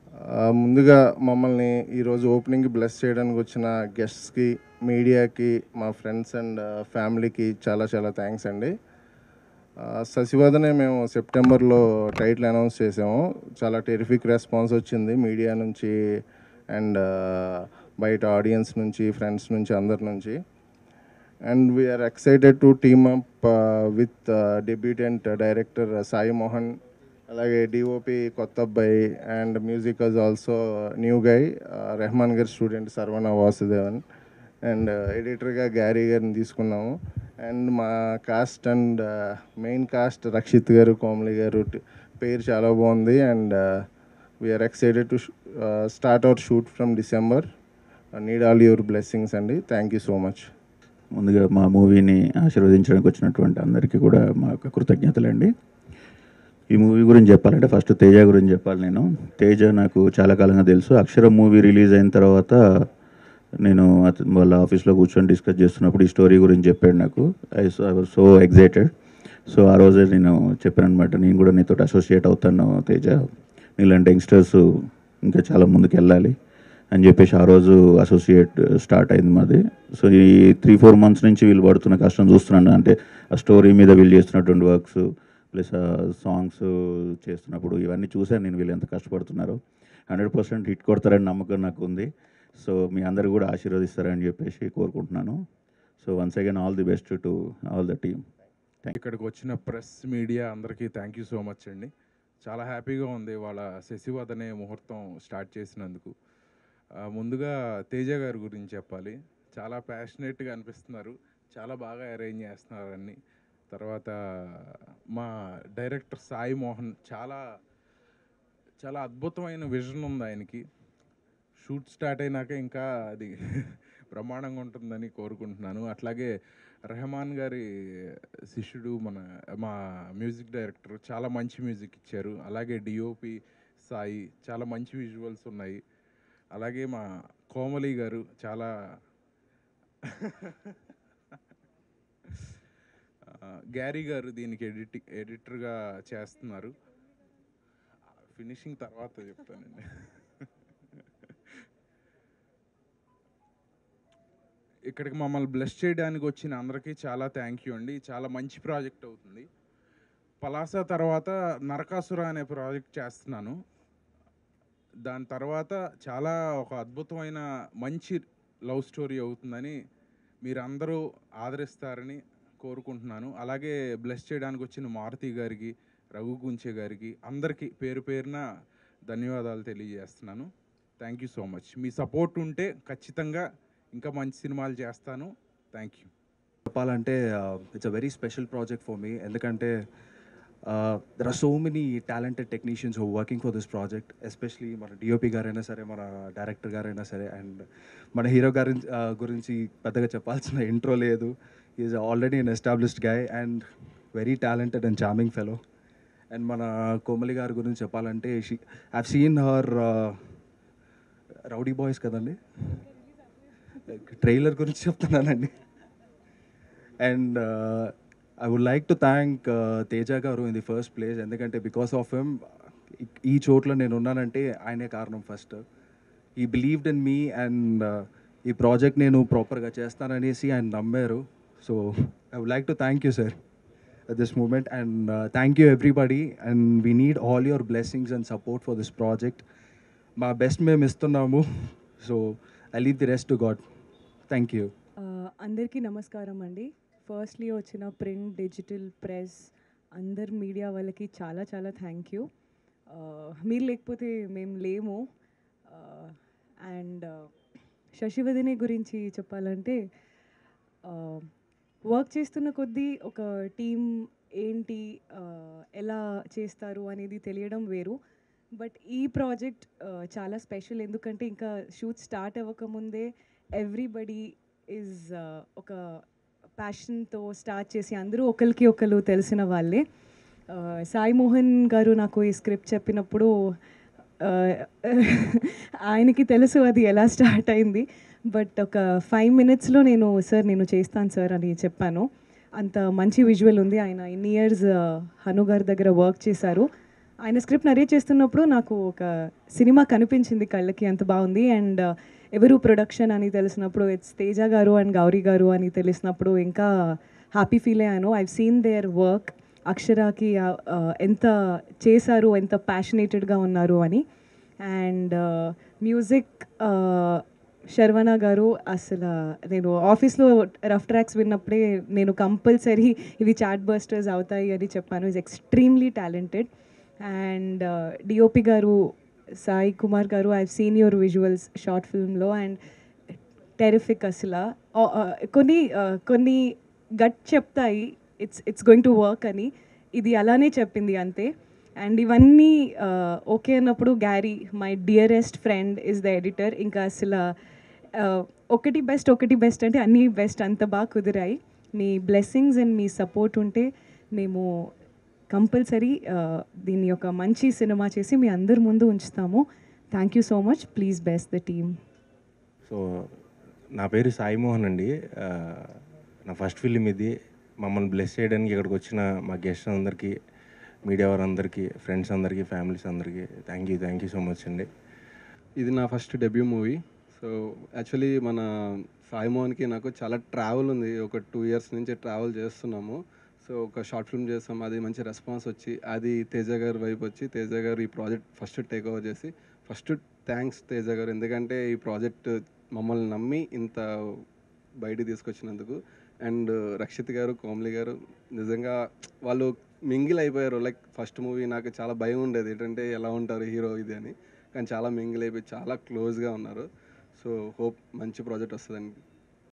ఆ, ముందుగా మమ్మల్ని ఈరోజు ఓపెనింగ్ బ్లెస్ చేయడానికి వచ్చిన గెస్ట్స్కి మీడియాకి మా ఫ్రెండ్స్ అండ్ ఫ్యామిలీకి చాలా చాలా థ్యాంక్స్ అండి ఆ, శశివదనే మేము సెప్టెంబర్లో టైటిల్ అనౌన్స్ చేసాము చాలా టెరిఫిక్ రెస్పాన్స్ వచ్చింది మీడియా నుంచి అండ్ బయట ఆడియన్స్ నుంచి ఫ్రెండ్స్ నుంచి అందరి నుంచి and we're excited to team up with debutant director Sai Mohan అలాగే డిఓపి కొత్త అబ్బాయి and music is also new guy Rahman గారి స్టూడెంట్ సర్వణ వాసుదేవన్ అండ్ ఎడిటర్గా గ్యారీ గారిని తీసుకున్నాము అండ్ మా cast and main cast Rakshit గారు కోమలి గారు టి- పేరు చాలా బాగుంది and we're excited to start our shoot from December need all your blessings అండి థ్యాంక్ యూ సో మచ్ ముందుగా మా మూవీని ఆశీర్వదించడానికి వచ్చినటువంటి అందరికీ కూడా మా యొక్క కృతజ్ఞతలండి ఈ మూవీ గురించి చెప్పాలంటే ఫస్ట్ తేజ గురించి చెప్పాలి నేను తేజ నాకు చాలా కాలంగా తెలుసు అక్షరం మూవీ రిలీజ్ అయిన తర్వాత నేను అత- వాళ్ళ ఆఫీస్లో కూర్చొని డిస్కస్ చేస్తున్నప్పుడు ఈ స్టోరీ గురించి చెప్పాడు నాకు I I was so excited so ఆ రోజే నేను చెప్పాను అనమాట నేను కూడా నీతో అసోసియేట్ అవుతాను తేజ నీలాంటి యంగ్స్టర్స్ ఇంకా చాలా ముందుకు వెళ్ళాలి అని చెప్పేసి ఆ రోజు అసోసియేట్ స్టార్ట్ అయింది మాది సో ఈ త్రీ ఫోర్ మంత్స్ నుంచి వీళ్ళు పడుతున్న కష్టం చూస్తున్నాను అంటే ఆ స్టోరీ మీద వీళ్ళు చేస్తున్నటువంటి వర్క్స్ ప్లస్ సాంగ్స్ చేస్తున్నప్పుడు ఇవన్నీ చూశాను నేను వీళ్ళు ఎంత కష్టపడుతున్నారో హండ్రెడ్ పర్సెంట్ హిట్ కొడతారని నమ్మకం నాకు ఉంది సో మీ అందరు కూడా ఆశీర్వదిస్తారని చెప్పేసి కోరుకుంటున్నాను so once again all the best to all the team ఇక్కడికి వచ్చిన ప్రెస్ మీడియా అందరికీ థ్యాంక్ యూ సో మచ్ అండి చాలా హ్యాపీగా ఉంది వాళ్ళ శశివద్ అనే ముహూర్తం స్టార్ట్ చేసినందుకు ఆ, ముందుగా తేజ గారి గురించి చెప్పాలి చాలా ప్యాషనేట్గా అనిపిస్తున్నారు చాలా బాగా అరేంజ్ చేస్తున్నారు అన్ని తర్వాత మా డైరెక్టర్ సాయి మోహన్ చాలా చాలా అద్భుతమైన విజన్ ఉంది ఆయనకి షూట్ స్టార్ట్ అయినాక ఇంకా అది బ్రహ్మాండంగా ఉంటుందని కోరుకుంటున్నాను అట్లాగే రెహమాన్ గారి శిష్యుడు మన మా మ్యూజిక్ డైరెక్టర్ చాలా మంచి మ్యూజిక్ ఇచ్చారు అలాగే డిఓపి సాయి చాలా మంచి విజువల్స్ ఉన్నాయి అలాగే మా కోమలి గారు చాలా ఆ, గ్యారీ గారు దీనికి ఎడిట్ ఎడిటర్గా చేస్తున్నారు ఫినిషింగ్ తర్వాత చెప్తానండి ఇక్కడికి మమ్మల్ని బ్లెస్ చేయడానికి వచ్చిన అందరికీ చాలా థ్యాంక్ యూ అండి చాలా మంచి ప్రాజెక్ట్ అవుతుంది పలాస తర్వాత నరకాసుర అనే ప్రాజెక్ట్ చేస్తున్నాను దాని తర్వాత చాలా ఒక అద్భుతమైన మంచి లవ్ స్టోరీ అవుతుందని మీరందరూ ఆదరిస్తారని కోరుకుంటున్నాను అలాగే బ్లెస్ చేయడానికి వచ్చిన మారుతి గారికి రఘు గుంచె గారికి అందరికీ పేరు పేరున ధన్యవాదాలు తెలియజేస్తున్నాను థ్యాంక్ యూ సో మచ్ మీ సపోర్ట్ ఉంటే ఖచ్చితంగా ఇంకా మంచి సినిమాలు చేస్తాను థ్యాంక్ యూ చెప్పాలంటే it's a very special project for me ఎందుకంటే there are so many talented technicians who working for this project especially మన డిఓపి గారైనా సరే మన డైరెక్టర్ గారైనా సరే అండ్ మన హీరో గారి uh, గురించి పెద్దగా చెప్పాల్సిన ఇంట్రో లేదు is already an established guy and very talented and charming fellow and మన కోమలి గారి గురించి చెప్పాలంటే she have seen her rowdy boys కదండి ట్రైలర్ గురించి చెప్తున్నానండి and I would like to thank Teja garu in the first place ఎందుకంటే బికాస్ ఆఫ్ హిమ్ ఈ చోట్ల నేను ఉన్నానంటే ఆయనే కారణం first he believed in me and ఈ ప్రాజెక్ట్ నేను ప్రాపర్గా చేస్తాననేసి ఆయన నమ్మారు so I would like to thank you sir at this moment and uh, thank you everybody and we need all your blessings and support for this project మా best మేము ఇస్తున్నాము so I leave the rest to God thank you ఆ, అందరికీ నమస్కారం అండి firstly వచ్చిన print digital press అందరు media వాళ్ళకి చాలా చాలా థ్యాంక్ యూ మీరు లేకపోతే మేము లేము అండ్ శశివదిని గురించి చెప్పాలంటే వర్క్ చేస్తున్న కొద్దీ ఒక టీం ఏంటి ఆ, ఎలా చేస్తారు అనేది తెలియడం వేరు బట్ ఈ ప్రాజెక్ట్ చాలా స్పెషల్ ఎందుకంటే ఇంకా షూట్ స్టార్ట్ అవ్వకముందే ఎవ్రీబడి ఈజ్ ఒక ప్యాషన్తో స్టార్ట్ చేసి అందరూ ఒకరికి ఒకరు తెలిసిన వాళ్ళే ఆ, సాయి మోహన్ గారు నాకు ఈ స్క్రిప్ట్ చెప్పినప్పుడు ఆ, ఆయనకి తెలుసు అది ఎలా స్టార్ట్ అయింది బట్ ఒక ఫైవ్ మినిట్స్లో నేను సార్ నేను చేస్తాను సార్ అని చెప్పాను అంత మంచి విజువల్ ఉంది ఆయన ఇన్ని ఇయర్స్ హను గారి దగ్గర వర్క్ చేశారు ఆయన స్క్రిప్ట్ నరేట్ చేస్తున్నప్పుడు నాకు ఒక సినిమా కనిపించింది కళ్ళకి అంత బాగుంది అండ్ ఎవరు ప్రొడక్షన్ అని తెలిసినప్పుడు ఇట్స్ తేజ గారు అండ్ గౌరీ గారు అని తెలిసినప్పుడు ఇంకా హ్యాపీ ఫీల్ అయ్యాను ఐవ్ సీన్ దేర్ వర్క్ అక్షరాకి ఆ, ఆ, ఎంత చేశారు ఎంత ప్యాషనేటెడ్గా ఉన్నారు అని అండ్ మ్యూజిక్ శర్వణ గారు అసలు నేను ఆఫీస్లో రఫ్ ట్రాక్స్ విన్నప్పుడే నేను కంపల్సరీ ఇవి చాట్ బస్టర్స్ అవుతాయి అని చెప్పాను is extremely talented and DOP garu Sai Kumar garu I seen your visuals short ఫిల్మ్లో అండ్ టెరిఫిక్ అసలు ఆ, ఆ, కొన్ని ఆ, కొన్ని గట్ చెప్తాయి it's it's going to work అని ఇది అలానే చెప్పింది అంతే అండ్ ఇవన్నీ ఓకే అన్నప్పుడు Gary my dearest friend is the editor ఇంకా అసలు ఆ, ఒకటి బెస్ట్ ఒకటి బెస్ట్ అంటే అన్నీ బెస్ట్ అంత బాగా కుదిరాయి మీ బ్లెస్సింగ్స్ అండ్ మీ సపోర్ట్ ఉంటే మేము కంపల్సరీ దీన్ని ఒక మంచి సినిమా చేసి మీ అందరి ముందు ఉంచుతాము thank you so much please best the team so నా పేరు సాయి మోహన్ అండి ఆ, నా ఫస్ట్ ఫిలిం ఇది మమ్మల్ని బ్లెస్ చేయడానికి ఇక్కడికి వచ్చిన మా గెస్ట్ అందరికీ మీడియా వారందరికీ ఫ్రెండ్స్ అందరికీ ఫ్యామిలీస్ అందరికీ thank you thank you so much అండి ఇది నా first debut movie so actually మన సాయి మోహన్కి నాకు చాలా ట్రావెల్ ఉంది ఒక టూ ఇయర్స్ నుంచి ట్రావెల్ చేస్తున్నాము సో ఒక షార్ట్ ఫిల్మ్ చేస్తాం అది మంచి రెస్పాన్స్ వచ్చి అది తేజ గారి వైపు వచ్చి తేజ గారు ఈ ప్రాజెక్ట్ ఫస్ట్ టేక్ ఓవర్ చేసి ఫస్ట్ థ్యాంక్స్ తేజ గారు ఎందుకంటే ఈ ప్రాజెక్ట్ మమ్మల్ని నమ్మి ఇంత బయటికి తీసుకొచ్చినందుకు అండ్ రక్షిత్ గారు కోమ్లీ గారు నిజంగా వాళ్ళు మింగిల్ అయిపోయారు లైక్ ఫస్ట్ మూవీ నాకు చాలా భయం ఉండేది ఏంటంటే ఎలా ఉంటారు హీరో ఇది అని కానీ చాలా మింగిల్ అయిపోయి చాలా క్లోజ్గా ఉన్నారు సో హోప్ మంచి ప్రాజెక్ట్ వస్తుందండి